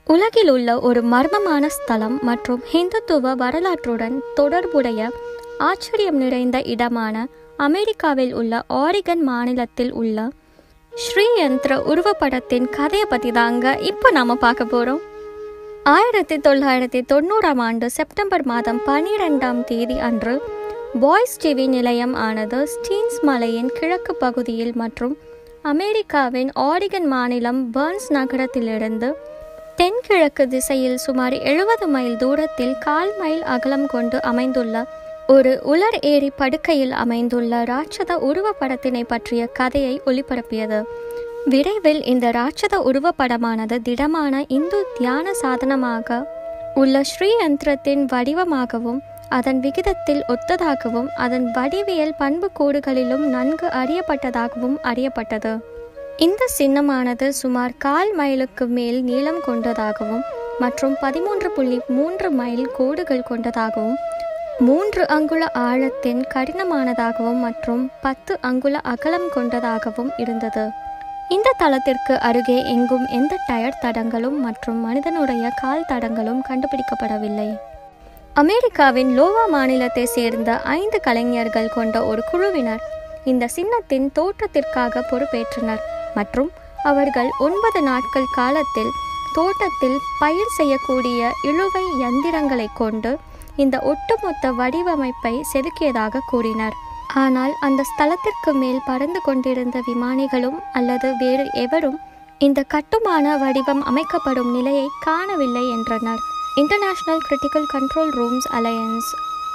உலகில் உள்ள ஒரு மர்மமான ஸ்தலம் மற்றும் ஹிந்துத்துவ வரலாற்றுடன் தொடர்புடைய ஆச்சரியம் நிறைந்த இடமான அமெரிக்காவில் உள்ள ஆரிகன் மாநிலத்தில் உள்ள ஸ்ரீயந்திர உருவப்படத்தின் கதையை பற்றி தாங்க இப்போ நாம பார்க்க போகிறோம் ஆயிரத்தி தொள்ளாயிரத்தி தொண்ணூறாம் ஆண்டு செப்டம்பர் மாதம் பனிரெண்டாம் தேதி அன்று பாய்ஸ் டிவி நிலையம் ஆனது ஸ்டீன்ஸ் மலையின் கிழக்கு பகுதியில் மற்றும் அமெரிக்காவின் ஆரிகன் மாநிலம் பர்ன்ஸ் நகரத்திலிருந்து தென்கிழக்கு திசையில் சுமார் எழுபது மைல் தூரத்தில் கால் மைல் அகலம் கொண்டு அமைந்துள்ள ஒரு உலர் ஏரி படுக்கையில் அமைந்துள்ள ராட்சத உருவப்படத்தினை பற்றிய கதையை ஒளிபரப்பியது விரைவில் இந்த ராட்சத உருவப்படமானது திடமான இந்து தியான சாதனமாக உள்ள ஸ்ரீ யந்திரத்தின் வடிவமாகவும் அதன் விகிதத்தில் ஒத்ததாகவும் அதன் வடிவியல் பண்புக்கூறுகளிலும் நன்கு அறியப்பட்டதாகவும் அறியப்பட்டது இந்த சின்னமானது சுமார் கால் மைலுக்கு மேல் நீளம் கொண்டதாகவும் மற்றும் பதிமூன்று புள்ளி மூன்று மைல் கோடுகள் கொண்டதாகவும் மூன்று அங்குல ஆழத்தின் கடினமானதாகவும் மற்றும் பத்து அங்குல அகலம் கொண்டதாகவும் இருந்தது இந்த தளத்திற்கு அருகே எங்கும் எந்த டயர் தடங்களும் மற்றும் மனிதனுடைய கால் தடங்களும் கண்டுபிடிக்கப்படவில்லை அமெரிக்காவின் லோவா மாநிலத்தை சேர்ந்த ஐந்து கலைஞர்கள் கொண்ட ஒரு குழுவினர் இந்த சின்னத்தின் தோற்றத்திற்காக பொறுப்பேற்றனர் மற்றும் அவர்கள் ஒன்பது நாட்கள் காலத்தில் தோட்டத்தில் பயிர் செய்யக்கூடிய இழுவை யந்திரங்களை கொண்டு இந்த ஒட்டுமொத்த வடிவமைப்பை செதுக்கியதாக கூறினர் ஆனால் அந்த ஸ்தலத்திற்கு மேல் பறந்து கொண்டிருந்த விமானிகளும் அல்லது வேறு எவரும் இந்த கட்டுமான வடிவம் அமைக்கப்படும் நிலையை காணவில்லை என்றனர் international critical control rooms alliance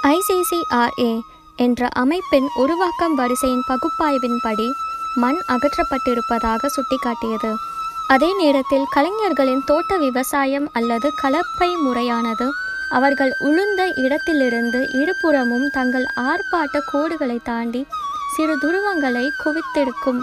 ICCRA என்ற அமைப்பின் உருவாக்கம் வரிசையின் பகுப்பாய்வின்படி மண் அகற்றப்பட்டிருப்பதாக சுட்டிக்காட்டியது அதே நேரத்தில் கலைஞர்களின் தோட்ட விவசாயம் அல்லது கலப்பை முறையானது அவர்கள் உளுந்த இடத்திலிருந்து இருபுறமும் தங்கள் ஆர்ப்பாட்ட கோடுகளை தாண்டி சிறு துருவங்களை குவித்திருக்கும்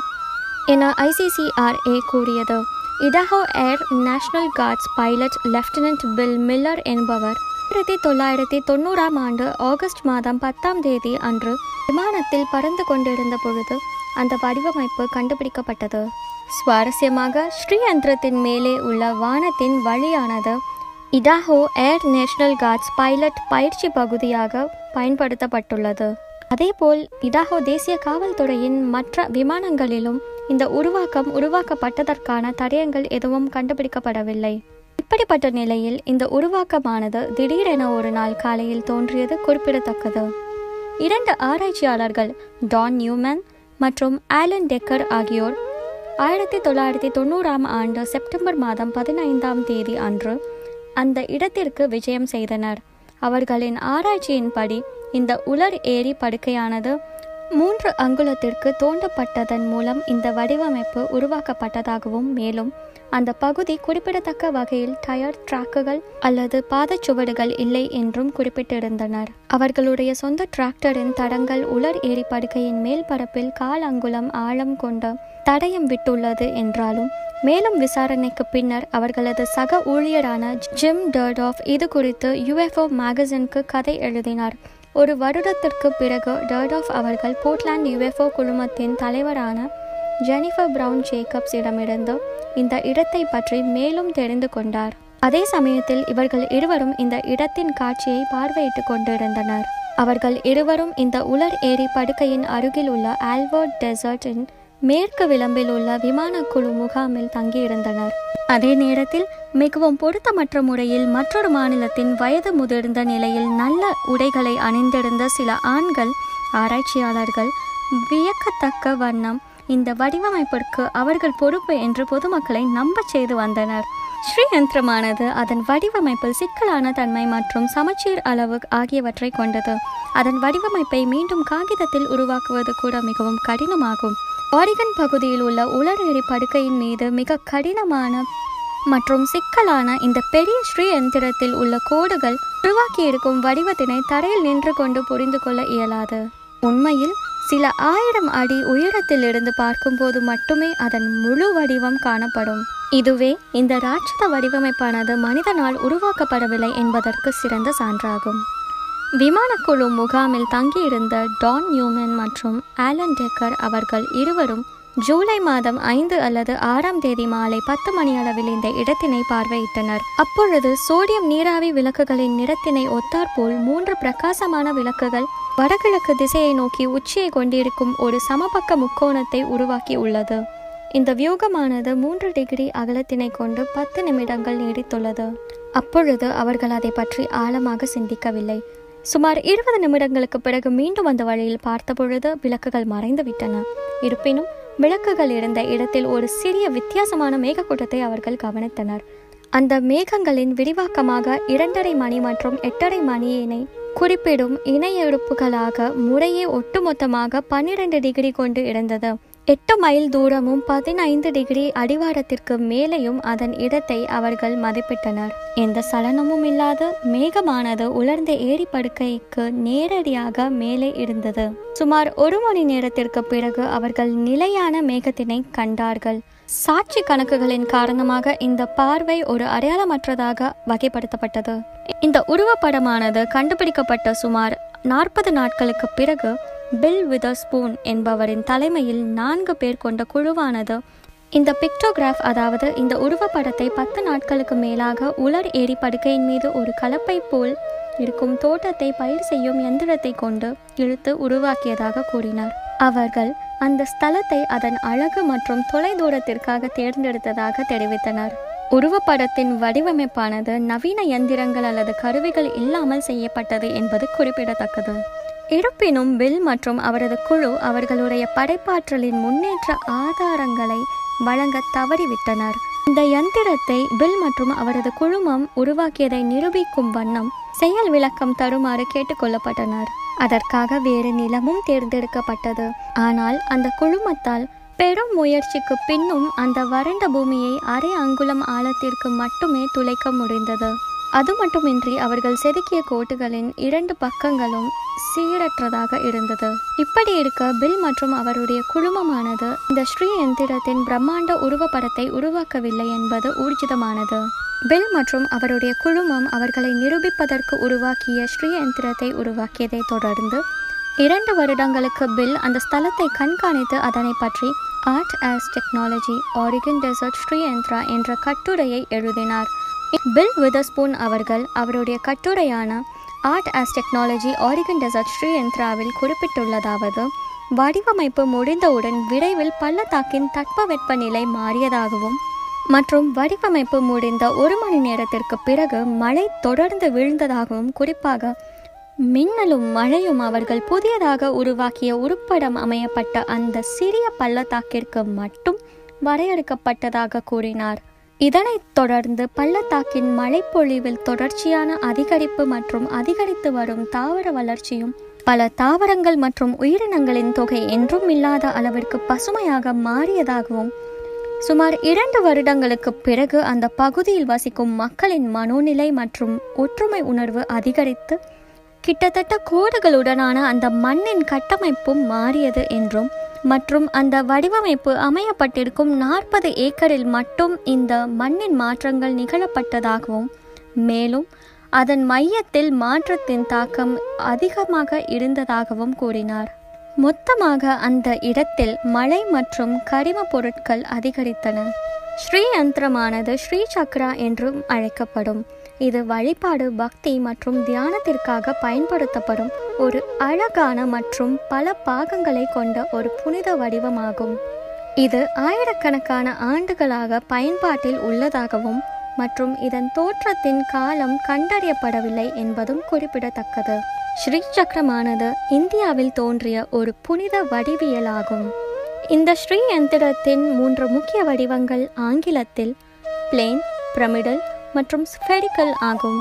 என ஐசிசிஆர்ஏ கூறியது Idaho Air National Guards pilot lieutenant Bill Miller என்பவர் ஆயிரத்தி தொள்ளாயிரத்தி தொண்ணூறாம் ஆண்டு ஆகஸ்ட் மாதம் பத்தாம் தேதி அன்று விமானத்தில் பறந்து கொண்டிருந்த பொழுது அந்த வடிவமைப்பு கண்டுபிடிக்கப்பட்டது சுவாரஸ்யமாக ஸ்ரீயந்திரத்தின் மேலே உள்ள வானத்தின் வழியானது Idaho Air National Guards pilot பயிற்சி பகுதியாக பயன்படுத்தப்பட்டுள்ளது அதேபோல் இடாஹோ தேசிய காவல்துறையின் மற்ற விமானங்களிலும் இந்த உருவாக்கம் உருவாக்கப்பட்டதற்கான தடயங்கள் எதுவும் கண்டுபிடிக்கப்படவில்லை இப்படிப்பட்ட நிலையில் இந்த உருவாக்கமானது திடீரென ஒரு நாள் காலையில் தோன்றியது குறிப்பிடத்தக்கது இரண்டு ஆராய்ச்சியாளர்கள் டான் நியூமன் மற்றும் ஆலன் டெக்கர் ஆகியோர் ஆயிரத்தி தொள்ளாயிரத்தி தொண்ணூறாம் ஆண்டு செப்டம்பர் மாதம் பதினைந்தாம் தேதி அன்று அந்த இடத்திற்கு விஜயம் செய்தனர் அவர்களின் ஆராய்ச்சியின்படி இந்த உலர் ஏரி படுக்கையானது மூன்று அங்குலத்திற்கு தோண்டப்பட்டதன் மூலம் இந்த வடிவமைப்பு உருவாக்கப்பட்டதாகவும் மேலும் அந்த பகுதி குறிப்பிடத்தக்க வகையில் டயர் டிராக்குகள் அல்லது பாதச்சுவடுகள் இல்லை என்றும் குறிப்பிட்டிருந்தனர் அவர்களுடைய சொந்த டிராக்டரின் தடங்கள் உலர் ஏரி படுக்கையின் மேல் பரப்பில் கால் அங்குலம் ஆழம் கொண்ட தடயம் விட்டுள்ளது என்றாலும் மேலும் விசாரணைக்கு பின்னர் அவர்களது சக ஊழியரான ஜிம் டர்டாஃப் இது குறித்து யுஎஃப்ஓ மேகசினுக்கு கதை எழுதினார் ஒரு வருடத்திற்கு பிறகு டர்டாஃப் அவர்கள் போர்ட்லாண்ட் யுஎஃப்ஓ குழுமத்தின் தலைவரான ஜெனிஃபர் பிரவுன் ஜேக்கப்ஸ் இடமிருந்து இந்த இடத்தை பற்றி மேலும் தெரிந்து கொண்டார் அதே சமயத்தில் இவர்கள் இருவரும் இந்த இடத்தின் காட்சியை பார்வையிட்டுக் கொண்டிருந்தனர் அவர்கள் இருவரும் இந்த உலர் ஏரி படுக்கையின் அருகில் உள்ள ஆல்வர்ட் டெசர்ட்டின் மேற்கு விளம்பில் உள்ள விமானக்குழு முகாமில் தங்கியிருந்தனர் அதே நேரத்தில் மிகவும் பொருத்தமற்ற முறையில் மற்றொரு மாநிலத்தின் வயது முதிர்ந்த நிலையில் நல்ல உடைகளை அணிந்திருந்த சில ஆண்கள் ஆராய்ச்சியாளர்கள் வியக்கத்தக்க வண்ணம் இந்த வடிவமைப்பிற்கு அவர்கள் பொறுப்பு என்று பொதுமக்களை நம்பச் செய்து வந்தனர் ஸ்ரீயந்திரமானது அதன் வடிவமைப்பில் சிக்கலான தன்மை மற்றும் சமச்சீர் அளவு ஆகியவற்றை கொண்டது அதன் வடிவமைப்பை மீண்டும் காகிதத்தில் உருவாக்குவது கூட மிகவும் கடினமாகும் ஆரிகன் பகுதியில் உள்ள உலர் எரி படுக்கையின் மீது மிக கடினமான மற்றும் சிக்கலான இந்த பெரிய ஸ்ரீ எந்திரத்தில் உள்ள கோடுகள் உருவாக்கியிருக்கும் வடிவத்தினை தரையில் நின்று கொண்டு புரிந்து கொள்ள இயலாது உண்மையில் சில ஆயிரம் அடி உயரத்தில் இருந்து பார்க்கும்போது மட்டுமே அதன் முழு வடிவம் காணப்படும் இதுவே இந்த ராட்சத வடிவமைப்பானது மனிதனால் உருவாக்கப்படவில்லை என்பதற்கு சிறந்த சான்றாகும் விமானக்குழு முகாமில் தங்கியிருந்த டான் நியூமன் மற்றும் ஆலன் டெக்கர் அவர்கள் இருவரும் ஜூலை மாதம் ஐந்து அல்லது ஆறாம் தேதி மாலை பத்து மணி அளவில் இந்த இடத்தினை பார்வையிட்டனர் அப்பொழுது சோடியம் நீராவி விளக்குகளின் நிறத்தினை ஒத்தாற்போல் மூன்று பிரகாசமான விளக்குகள் வடகிழக்கு திசையை நோக்கி உச்சியை கொண்டிருக்கும் ஒரு சமபக்க முக்கோணத்தை உருவாக்கி உள்ளது இந்த வியூகமானது மூன்று டிகிரி அகலத்தினை கொண்டு பத்து நிமிடங்கள் நீடித்துள்ளது அப்பொழுது அவர்கள் அதை பற்றி ஆழமாக சிந்திக்கவில்லை சுமார் இருபது நிமிடங்களுக்கு பிறகு மீண்டும் அந்த வழியில் பார்த்தபொழுது விளக்குகள் மறைந்து விட்டன இருப்பினும் விளக்குகள் இருந்த இடத்தில் ஒரு சிறிய வித்தியாசமான மேகக்கூட்டத்தை அவர்கள் கவனித்தனர் அந்த மேகங்களின் விரிவாக்கமாக இரண்டரை மணி மற்றும் எட்டரை மணியினை குறிப்பிடும் இணை எடுப்புகளாக முறையே ஒட்டுமொத்தமாக பன்னிரண்டு டிகிரி கொண்டு இருந்தது எட்டு மைல் தூரமும் பதினைந்து டிகிரி அடிவாரத்திற்கு மேலேயும் அதன் இடத்தை அவர்கள் மதிப்பிட்டனர் எந்த சலனமும் இல்லாத மேகமானது உலர்ந்த ஏரி படுக்கைக்கு நேரடியாக மேலே இருந்தது சுமார் ஒரு மணி நேரத்திற்கு பிறகு அவர்கள் நிலையான மேகத்தினை கண்டார்கள் சாட்சி கணக்குகளின் காரணமாக இந்த பார்வை ஒரு அடையாளமற்றதாக வகைப்படுத்தப்பட்டது இந்த உருவப்படமானது கண்டுபிடிக்கப்பட்ட சுமார் நாற்பது நாட்களுக்கு பிறகு பில் விதர்ஸ்பூன் என்பவரின் தலைமையில் நான்கு பேர் கொண்ட குழுவானது இந்த பிக்டோகிராஃப் அதாவது இந்த உருவப்படத்தை பத்து நாட்களுக்கு மேலாக உலர் ஏரி படுக்கையின் மீது ஒரு கலப்பை போல் இருக்கும் தோட்டத்தை பயிர் செய்யும் எந்திரத்தை கொண்டு இழுத்து உருவாக்கியதாக கூறினார் அவர்கள் அந்த ஸ்தலத்தை அதன் அழகு மற்றும் தொலைதூரத்திற்காக தேர்ந்தெடுத்ததாக தெரிவித்தனர் உருவப்படத்தின் வடிவமைப்பானது நவீன எந்திரங்கள் அல்லது கருவிகள் இல்லாமல் செய்யப்பட்டது என்பது குறிப்பிடத்தக்கது இருப்பினும் பில் மற்றும் அவரது குழு அவர்களுடைய படைப்பாற்றலின் முன்னேற்ற ஆதாரங்களை வழங்க தவறிவிட்டனர் இந்த யந்திரத்தை பில் மற்றும் அவரது குழுமம் உருவாக்கியதை நிரூபிக்கும் வண்ணம் செயல் விளக்கம் தருமாறு கேட்டுக்கொள்ளப்பட்டனர் அதற்காக வேறு நிலமும் தேர்ந்தெடுக்கப்பட்டது ஆனால் அந்த குழுமத்தால் பெரும் முயற்சிக்கு பின்னும் அந்த வறண்ட பூமியை அரை அங்குலம் ஆழத்திற்கு மட்டுமே துளைக்க முடிந்தது அது மட்டுமின்றி அவர்கள் செதுக்கிய கோட்டுகளின் இரண்டு பக்கங்களும் சீரற்றதாக இருந்தது இப்படி இருக்க பில் மற்றும் அவருடைய குழுமமானது இந்த ஸ்ரீ எந்திரத்தின் பிரம்மாண்ட உருவப்படத்தை உருவாக்கவில்லை என்பது ஊர்ஜிதமானது பில் மற்றும் அவருடைய குழுமம் அவர்களை நிரூபிப்பதற்கு உருவாக்கிய ஸ்ரீ எந்திரத்தை உருவாக்கியதை தொடர்ந்து இரண்டு வருடங்களுக்கு பில் அந்த ஸ்தலத்தை கண்காணித்து அதனை பற்றி Art as Technology Oregon Desert Sri Yantra என்ற கட்டுரையை எழுதினார் பில் விதர்ஸ்பூன் அவர்கள் அவருடைய கட்டுரையான Art as Technology Oregon Desert Sri யந்த்ராவில் குறிப்பிட்டுள்ளதாவது வடிவமைப்பு முடிந்தவுடன் விரைவில் பள்ளத்தாக்கின் தட்பவெப்பநிலை மாறியதாகவும் மற்றும் வடிவமைப்பு முடிந்த ஒரு மணி நேரத்திற்கு பிறகு மழை தொடர்ந்து விழுந்ததாகவும் குறிப்பாக மின்னலும் மழையும் அவர்கள் புதியதாக உருவாக்கிய உருப்படம் அமையப்பட்ட அந்த சிறிய பள்ளத்தாக்கிற்கு மட்டும் வரையறுக்கப்பட்டதாக கூறினார் இதனைத் தொடர்ந்து பள்ளத்தாக்கின் மழைப்பொழிவில் தொடர்ச்சியான அதிகரிப்பு மற்றும் அதிகரித்து வரும் தாவர வளர்ச்சியும் பல தாவரங்கள் மற்றும் உயிரினங்களின் தொகை என்றும் இல்லாத அளவிற்கு பசுமையாக மாறியதாகவும் சுமார் இரண்டு வருடங்களுக்கு பிறகு அந்த பகுதியில் வசிக்கும் மக்களின் மனோநிலை மற்றும் ஒற்றுமை உணர்வு அதிகரித்து கிட்டத்தட்ட கோடுகளுடனான அந்த மண்ணின் கட்டமைப்பும் மாறியது என்றும் மற்றும் அந்த வடிவமைப்பு அமையப்பட்டிருக்கும் நாற்பது ஏக்கரில் மட்டும் இந்த மண்ணின் மாற்றங்கள் நிகழப்பட்டதாகவும் மேலும் அதன் மையத்தில் மாற்றத்தின் தாக்கம் அதிகமாக இருந்ததாகவும் கூறினார் மொத்தமாக அந்த இடத்தில் மழை மற்றும் கரிம பொருட்கள் அதிகரித்தன ஸ்ரீ யந்திரமானது ஸ்ரீ சக்ரா என்றும் அழைக்கப்படும் இது வழிபாடு பக்தி மற்றும் தியானத்திற்காக பயன்படுத்தப்படும் ஒரு அழகான மற்றும் பல பாகங்களை கொண்ட ஒரு புனித வடிவமாகும் இது ஆயிரக்கணக்கான ஆண்டுகளாக பயன்பாட்டில் உள்ளதாகவும் மற்றும் இதன் தோற்றத்தின் காலம் கண்டறியப்படவில்லை என்பதும் குறிப்பிடத்தக்கது ஸ்ரீ சக்கரமானது இந்தியாவில் தோன்றிய ஒரு புனித வடிவியலாகும் இந்த ஸ்ரீ யந்திரத்தின் மூன்று முக்கிய வடிவங்கள் ஆங்கிலத்தில் பிளேன் பிரமிடல் மற்றும் ஸ்பெரிக்கல் ஆகும்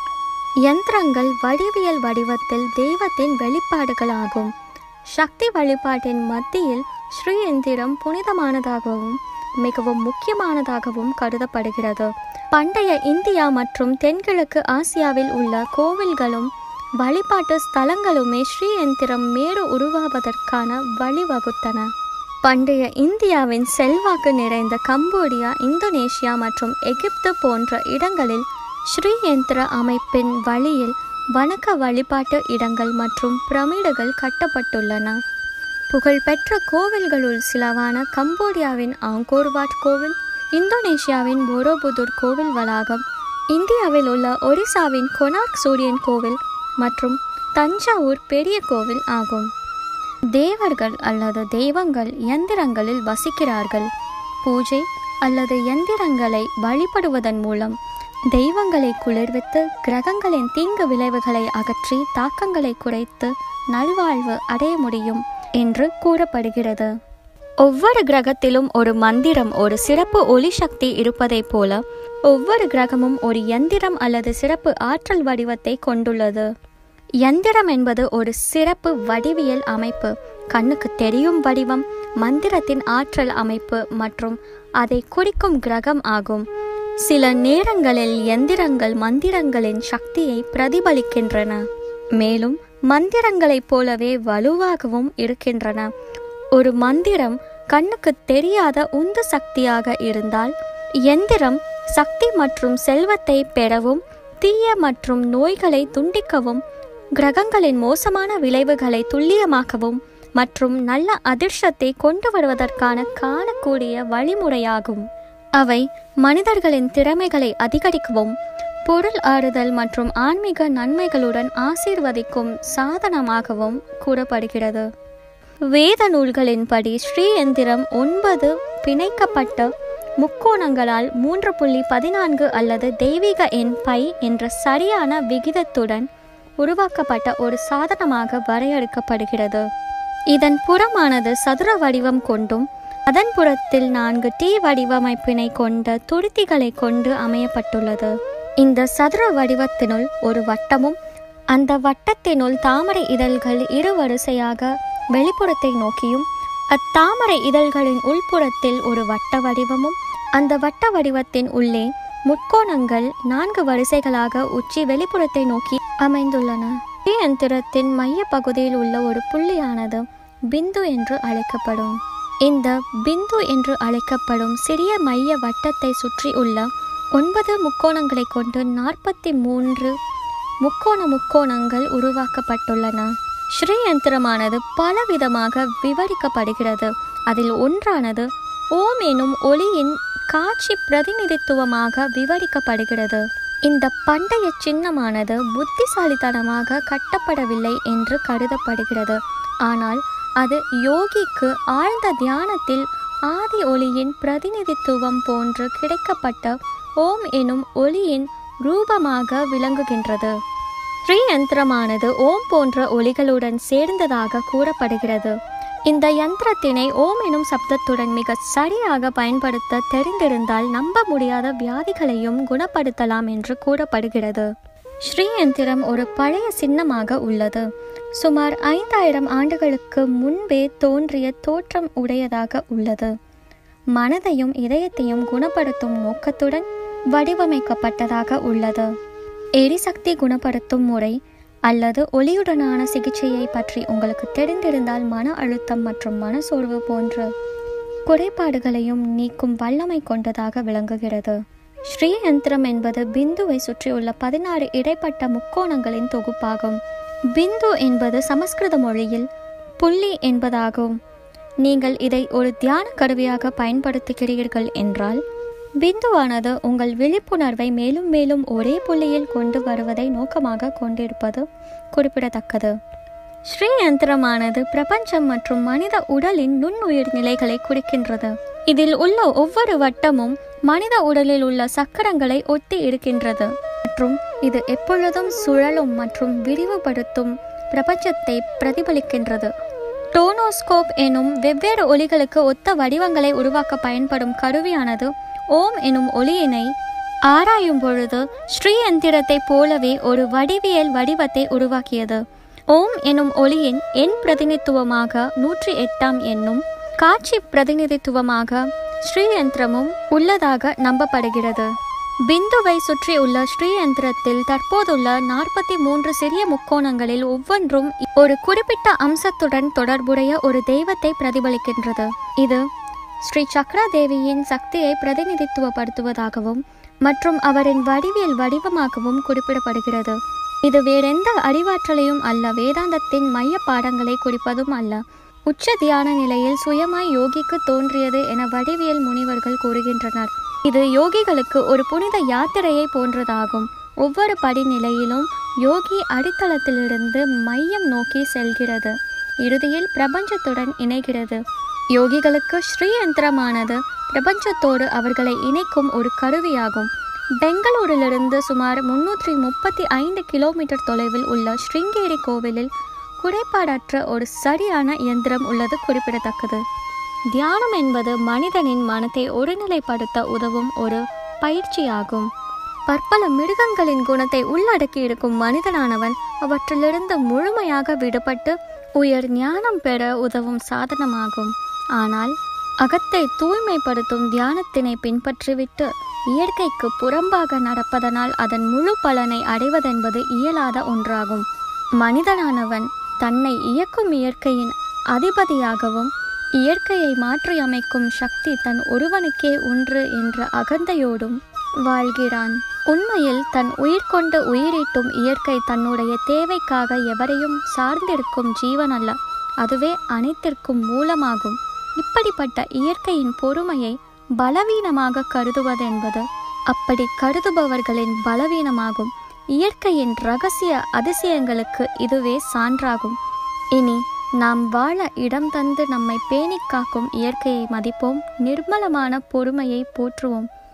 யந்திரங்கள் வடிவியல் வடிவத்தில் தெய்வத்தின் வெளிப்பாடுகளாகும் சக்தி வழிபாட்டின் மத்தியில் ஸ்ரீ எந்திரம் புனிதமானதாகவும் மிகவும் முக்கியமானதாகவும் கருதப்படுகிறது பண்டைய இந்தியா மற்றும் தென்கிழக்கு ஆசியாவில் உள்ள கோவில்களும் வழிபாட்டு ஸ்தலங்களுமே ஸ்ரீ எந்திரம் மேடு உருவாவதற்கான வழிவகுத்தன பண்டைய இந்தியாவின் செல்வாக்கு நிறைந்த கம்போடியா இந்தோனேஷியா மற்றும் எகிப்து போன்ற இடங்களில் ஸ்ரீ யந்திர அமைப்பின் வழியில் வணக்க வழிபாட்டு இடங்கள் மற்றும் பிரமிடுகள் கட்டப்பட்டுள்ளன புகழ்பெற்ற கோவில்களுள் சிலவான கம்போடியாவின் ஆங்கோர்வாட் கோவில் இந்தோனேஷியாவின் போரோபுதூர் கோவில் வளாகம் இந்தியாவில் உள்ள ஒடிசாவின் கொனார்க் சூரியன் கோவில் மற்றும் தஞ்சாவூர் பெரிய கோவில் ஆகும் தேவர்கள் அல்லது தெய்வங்கள் எந்திரங்களில் வசிக்கிறார்கள் பூஜை அல்லது எந்திரங்களை வழிபடுவதன் மூலம் தெய்வங்களை குளிர்வித்து கிரகங்களின் தீங்கு விளைவுகளை அகற்றி தாக்கங்களை குறைத்து நல்வாழ்வு அடைய முடியும் என்று கூறப்படுகிறது ஒவ்வொரு கிரகத்திலும் ஒரு மந்திரம் ஒரு சிறப்பு ஒளி சக்தி இருப்பதைப் போல ஒவ்வொரு கிரகமும் ஒரு எந்திரம் அல்லது சிறப்பு ஆற்றல் வடிவத்தை கொண்டுள்ளது எந்திரம் என்பது ஒரு சிறப்பு வடிவியல் அமைப்பு கண்ணுக்கு தெரியும் வடிவம் மந்திரத்தின் ஆற்றல் அமைப்பு மற்றும் அதை குறிக்கும் கிரகம் ஆகும் சில நேரங்களில் எந்திரங்கள் மந்திரங்களின் சக்தியை பிரதிபலிக்கின்றன மேலும் மந்திரங்களைப் போலவே வலுவாகவும் இருக்கின்றன ஒரு மந்திரம் கண்ணுக்கு தெரியாத உந்து சக்தியாக இருந்தால் எந்திரம் சக்தி மற்றும் செல்வத்தை பெறவும் தீய மற்றும் நோய்களை துண்டிக்கவும் கிரகங்களின் மோசமான விளைவுகளை துல்லியமாக்கவும் மற்றும் நல்ல அதிர்ஷ்டத்தை கொண்டு வருவதற்கான காணக்கூடிய வழிமுறையாகும் அவை மனிதர்களின் திறமைகளை அதிகரிக்கவும் பொருள் ஆறுதல் மற்றும் ஆன்மீக நன்மைகளுடன் ஆசீர்வதிக்கும் சாதனமாகவும் கூறப்படுகிறது வேத நூல்களின்படி ஸ்ரீ எந்திரம் ஒன்பது பிணைக்கப்பட்ட முக்கோணங்களால் மூன்று புள்ளி பதினான்கு அல்லது தெய்வீக எண் பை என்ற சரியான விகிதத்துடன் உருவாக்கப்பட்ட ஒரு சாதனமாக வரையறுக்கப்படுகிறது இதன் புறமானது சதுர வடிவம் கொண்டும் அதன் புறத்தில் நான்கு டி வடிவமைப்பினை கொண்ட துருத்திகளை கொண்டு அமையப்பட்டுள்ளது இந்த சதுர வடிவத்தினுள் ஒரு வட்டமும் அந்த வட்டத்தினுள் தாமரை இதழ்கள் இரு வரிசையாக வெளிப்புறத்தை நோக்கியும் அத்தாமரை இதழ்களின் உள்புறத்தில் ஒரு வட்ட வடிவமும் அந்த வட்ட வடிவத்தின் உள்ளே முக்கோணங்கள் நான்கு வரிசைகளாக உச்சி வெளிப்புறத்தை நோக்கி அமைந்துள்ளன யந்திரத்தின் மைய பகுதியில் உள்ள ஒரு புள்ளியானது பிந்து என்று அழைக்கப்படும் இந்த பிந்து என்று அழைக்கப்படும் சிறிய மைய வட்டத்தை சுற்றி உள்ள ஒன்பது முக்கோணங்களை கொண்டு நாற்பத்தி மூன்று முக்கோண முக்கோணங்கள் உருவாக்கப்பட்டுள்ளன ஸ்ரீ யந்திரமானது பலவிதமாக விவரிக்கப்படுகிறது அதில் ஒன்றானது ஓம் எனும் ஒளியின் காட்சி பிரதிநிதித்துவமாக விவரிக்கப்படுகிறது இந்த பண்டைய சின்னமானது புத்திசாலித்தனமாக கட்டப்படவில்லை என்று கருதப்படுகிறது ஆனால் அது யோகிக்கு ஆழ்ந்த தியானத்தில் ஆதி ஒளியின் பிரதிநிதித்துவம் போன்று கிடைக்கப்பட்ட ஓம் எனும் ஒளியின் ரூபமாக விளங்குகின்றது ஸ்ரீ யந்திரமானது ஓம் போன்ற ஒளிகளுடன் சேர்ந்ததாக கூறப்படுகிறது இந்த யந்திரத்தினை ஓம் எனும் சப்தத்துடன் மிக சரியாக பயன்படுத்த தெரிந்திருந்தால் நம்ப முடியாத வியாதிகளையும் குணப்படுத்தலாம் என்று கூறப்படுகிறது ஸ்ரீ யந்திரம் ஒரு பழைய சின்னமாக உள்ளது சுமார் ஐந்தாயிரம் ஆண்டுகளுக்கு முன்பே தோன்றிய தோற்றம் உடையதாக உள்ளது மனதையும் இதயத்தையும் குணப்படுத்தும் நோக்கத்துடன் வடிவமைக்கப்பட்டதாக உள்ளது எரிசக்தி குணப்படுத்தும் முறை அல்லது ஒளியுடனான சிகிச்சையை பற்றி உங்களுக்கு தெரிந்திருந்தால் மன அழுத்தம் மற்றும் மனசோர்வு போன்ற குறைபாடுகளையும் நீக்கும் வல்லமை கொண்டதாக விளங்குகிறது ஸ்ரீ யந்திரம் என்பது பிந்துவை சுற்றியுள்ள பதினாறு இடைப்பட்ட முக்கோணங்களின் தொகுப்பாகும் பிந்து என்பது சமஸ்கிருத மொழியில் புள்ளி என்பதாகும் நீங்கள் இதை ஒரு தியான கருவியாக பயன்படுத்துகிறீர்கள் என்றால் பிந்துவானது உங்கள் விழிப்புணர்வை மேலும் மேலும் ஒரே புள்ளியில் கொண்டு வருவதை நோக்கமாக கொண்டிருப்பது குறிப்பிடத்தக்கது ஸ்ரீ யந்திரமானது பிரபஞ்சம் மற்றும் மனித உடலின் நுண்ணுயிர் நிலைகளை குறிக்கின்றது இதில் உள்ள ஒவ்வொரு வட்டமும் மனித உடலில் உள்ள சக்கரங்களை ஒட்டி இருக்கின்றது மற்றும் இது எப்பொழுதும் சுழலும் மற்றும் விரிவுபடுத்தும் பிரபஞ்சத்தை பிரதிபலிக்கின்றது டோனோஸ்கோப் எனும் வெவ்வேறு ஒளிகளுக்கு ஒத்த வடிவங்களை உருவாக்க பயன்படும் கருவியானது ஓம் எனும் ஒளியினை ஆராயும் பொழுது ஸ்ரீ எந்திரத்தைப் போலவே ஒரு வடிவியல் வடிவத்தை உருவாக்கியது ஓம் எனும் ஒளியின் எண் பிரதிநிதித்துவமாக நூற்றி எட்டாம் எண்ணும் காட்சி பிரதிநிதித்துவமாக ஸ்ரீ யந்திரமும் உள்ளதாக நம்பப்படுகிறது பிந்துவை சுற்றியுள்ள ஸ்ரீ யந்திரத்தில் தற்போதுள்ள நாற்பத்தி மூன்று சிறிய முக்கோணங்களில் ஒவ்வொன்றும் ஒரு குறிப்பிட்ட அம்சத்துடன் தொடர்புடைய ஒரு தெய்வத்தை பிரதிபலிக்கின்றது இது ஸ்ரீ சக்ரா தேவியின் சக்தியை பிரதிநிதித்துவப்படுத்துவதாகவும் மற்றும் அவரின் வடிவியல் வடிவமாகவும் குறிப்பிடப்படுகிறது இது வேறெந்த அறிவாற்றலையும் அல்ல வேதாந்தத்தின் மைய பாடங்களை குறிப்பதும் அல்ல உச்ச தியான நிலையில் சுயமாய் யோகிக்கு தோன்றியது என வடிவியல் முனிவர்கள் கூறுகின்றனர் இது யோகிகளுக்கு ஒரு புனித யாத்திரையை போன்றதாகும் ஒவ்வொரு படிநிலையிலும் யோகி அடித்தளத்திலிருந்து மையம் நோக்கி செல்கிறது இறுதியில் பிரபஞ்சத்துடன் இணைகிறது யோகிகளுக்கு ஸ்ரீ யந்திரமானது பிரபஞ்சத்தோடு அவர்களை இணைக்கும் ஒரு கருவியாகும் பெங்களூரிலிருந்து சுமார் முன்னூற்றி முப்பத்தி ஐந்து கிலோமீட்டர் தொலைவில் உள்ள ஸ்ருங்கேரி கோவிலில் குறைபாடற்ற ஒரு சரியான இயந்திரம் உள்ளது குறிப்பிடத்தக்கது தியானம் என்பது மனிதனின் மனத்தை ஒருநிலைப்படுத்த உதவும் ஒரு பயிற்சியாகும் பற்பல மிருகங்களின் குணத்தை உள்ளடக்கி இருக்கும் மனிதனானவன் அவற்றிலிருந்து முழுமையாக விடுபட்டு உயர் ஞானம் பெற உதவும் சாதனமாகும் ஆனால் அகத்தை தூய்மைப்படுத்தும் தியானத்தினை பின்பற்றிவிட்டு இயற்கைக்கு புறம்பாக நடப்பதனால் அதன் முழு பலனை அடைவதென்பது இயலாத ஒன்றாகும் மனிதனானவன் தன்னை இயக்கும் இயற்கையின் அதிபதியாகவும் இயற்கையை மாற்றியமைக்கும் சக்தி தன் ஒருவனுக்கே ஒன்று என்ற அகந்தையோடும் வாழ்கிறான் உண்மையில் தன் உயிர் கொண்டு உயிரீட்டும் இயற்கை தன்னுடைய தேவைக்காக எவரையும் சார்ந்திருக்கும் ஜீவன் அல்ல அதுவே அனைத்திற்கும் மூலமாகும் இப்படிப்பட்ட இயற்கையின் பொறுமையை பலவீனமாக கருதுவதென்பது அப்படி கருதுபவர்களின் பலவீனமாகும் இயற்கையின் ரகசிய அதிசயங்களுக்கு இதுவே சான்றாகும் இனி நாம் வாழ இடம் தந்து நம்மை பேணிக் காக்கும் இயற்கையை மதிப்போம் நிர்மலமான பொறுமையை போற்றுவோம்